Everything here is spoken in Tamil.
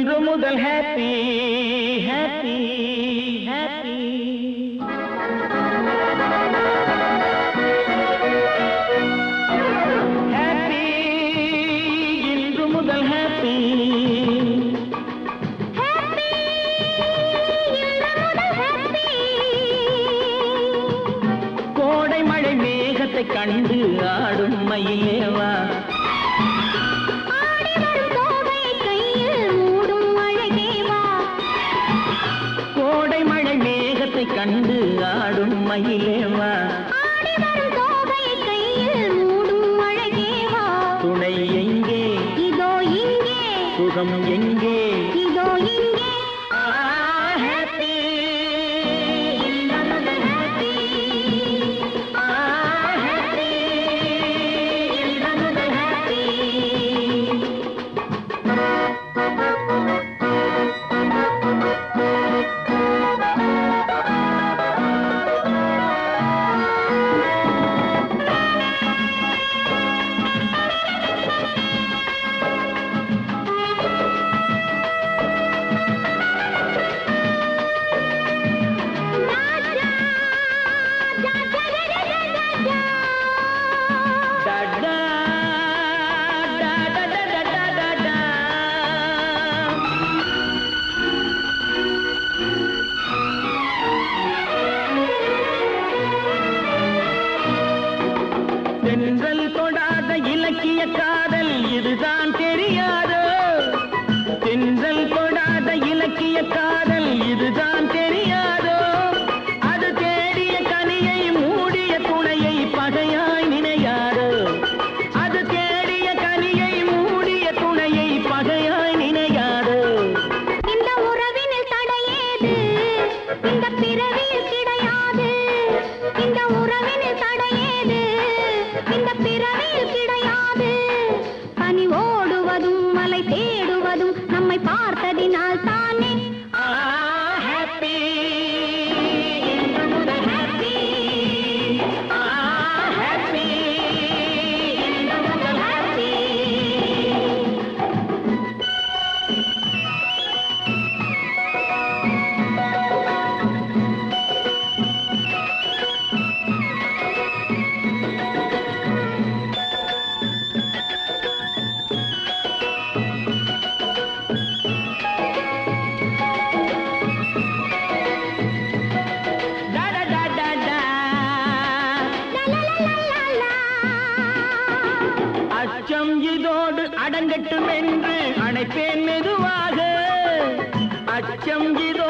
இன்று முதல் ஹாப்பி ஹாப்பி ஹாப்பி ஹாப்பி இன்று முதல் ஹாப்பி கோடை மழை மேகத்தை கண்டு ஆடும் மயிலேவா கோடை மழை மேகத்தை கண்டு ஆடும் மயிலேவா துணை எங்கே சுகம் எங்கே happy Da da da da da da da da da. தென்றல் தொடாத இலக்கிய காதல் இதுதான் தெரியாதோ தென்றல் தொடாத இலக்கிய காதல் இதுதான் தெரியாதோ அது தேடிய கனியை மூடிய துணையை பகையாய் நினையாதோ அது தேடிய கனியை மூடிய துணையை பகையாய் நினையாதோ இந்த உறவினில் தடையேது இந்த பிறவியில் கிடையாது இந்த உறவினில் தடையேது இந்த பிறவியில் கிடையாது பனி ஓடுவதும் மலை தேடுவதும் நம்மை பார்த்ததினால் தானே happy happy happy happy Da da da da da. அச்சம் இதோடு அடங்கட்டும் என்று அணைப்பேன் மெதுவாக அச்சம் இதோ